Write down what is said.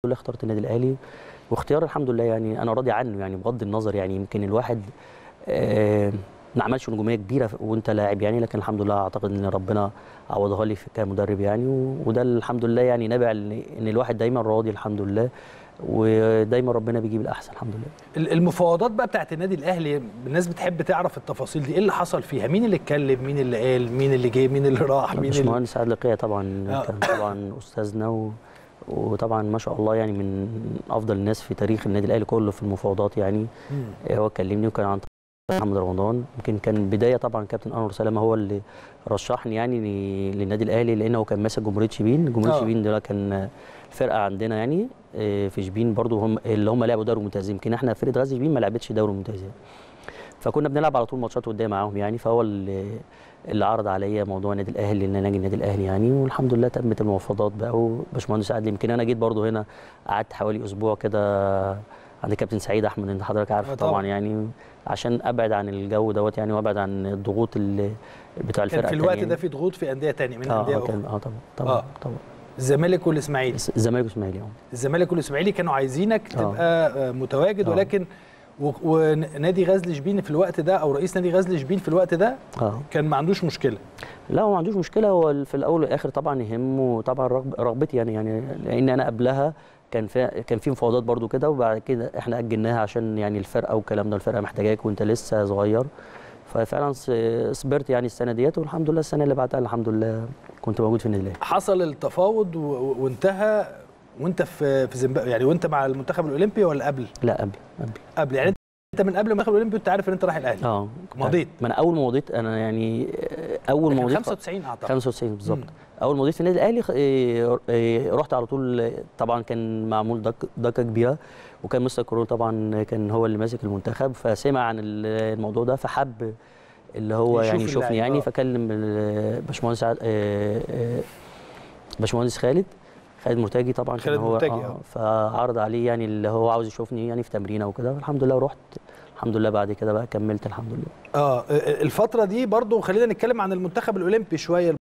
لله اخترت النادي الاهلي واختيار الحمد لله يعني انا راضي عنه يعني بغض النظر يعني يمكن الواحد آه ما عملش نجوميه كبيره وانت لاعب يعني لكن الحمد لله اعتقد ان ربنا عوضها لي كمدرب يعني وده الحمد لله يعني نابع ان الواحد دايما راضي الحمد لله ودايما ربنا بيجيب الاحسن الحمد لله المفاوضات بقى بتاعت النادي الاهلي الناس بتحب تعرف التفاصيل دي ايه اللي حصل فيها مين اللي اتكلم مين اللي قال مين اللي جه مين اللي راح مين اللي باشمهندس عادل لقيه طبعا آه. كان طبعا استاذنا و... وطبعا ما شاء الله يعني من افضل الناس في تاريخ النادي الاهلي كله في المفاوضات يعني مم. هو كلمني وكان عن محمد رمضان يمكن كان بدايه طبعا كابتن انور سلامه هو اللي رشحني يعني للنادي الاهلي لانه كان ماسك جمهوريه شبين جمهوريه آه. شبين ده كان الفرقه عندنا يعني في شبين برضو هم اللي هم لعبوا دوري ممتاز يمكن احنا فرقه غزل شبين ما لعبتش دوري ممتاز يعني. فكنا بنلعب على طول ماتشات قدام معاهم يعني فهو اللي, اللي عرض عليا موضوع النادي الاهلي ان انا اجي النادي الاهلي يعني والحمد لله تمت المفاوضات بقى وباشمهندس عادل يمكن انا جيت برضو هنا قعدت حوالي اسبوع كده عند كابتن سعيد احمد انت حضرتك عارف طبعا. طبعا يعني عشان ابعد عن الجو دوت يعني وابعد عن الضغوط اللي بتاع الفرقه كان في الوقت ده في ضغوط في انديه ثانيه من آه انديه اخرى اه طبعا طبعا آه. طبعا الزمالك والاسماعيلي الزمالك والاسماعيلي اه الزمالك والاسماعيلي كانوا عايزينك تبقى آه. متواجد آه. ولكن ونادي غزل شبين في الوقت ده او رئيس نادي غزل شبين في الوقت ده آه. كان ما عندوش مشكله لا هو ما عندوش مشكله هو في الاول والاخر طبعا يهمه طبعا رغبتي يعني يعني لان انا قبلها كان في كان في مفاوضات برده كده وبعد كده احنا اجلناها عشان يعني الفرقه والكلام ده الفرقه محتاجاك وانت لسه صغير ففعلا صبرت يعني السنه ديت والحمد لله السنه اللي بعدها الحمد لله كنت موجود في النادي الاهلي حصل التفاوض وانتهى وانت في في زيمبابوي يعني وانت مع المنتخب الاولمبي ولا قبل؟ لا قبل قبل قبل يعني انت من قبل المنتخب الاولمبي انت عارف ان انت رايح الاهلي اه مضيت ما انا اول ما مضيت انا يعني اول ما مضيت 95 اعتقد 95 بالظبط اول ما مضيت في النادي الاهلي رحت على طول طبعا كان معمول ضجه كبيره وكان مستر كرول طبعا كان هو اللي ماسك المنتخب فسمع عن الموضوع ده فحب اللي هو يعني يشوفني يعني فكلم باشمهندس باشمهندس خالد خالد مرتجي طبعا خالد كان هو مرتجي آه فعرض عليه يعني اللي هو عاوز يشوفني يعني في تمرينه وكده الحمد لله ورحت الحمد لله بعد كده بقى كملت الحمد لله اه الفتره دي برضو خلينا نتكلم عن المنتخب الاولمبي شويه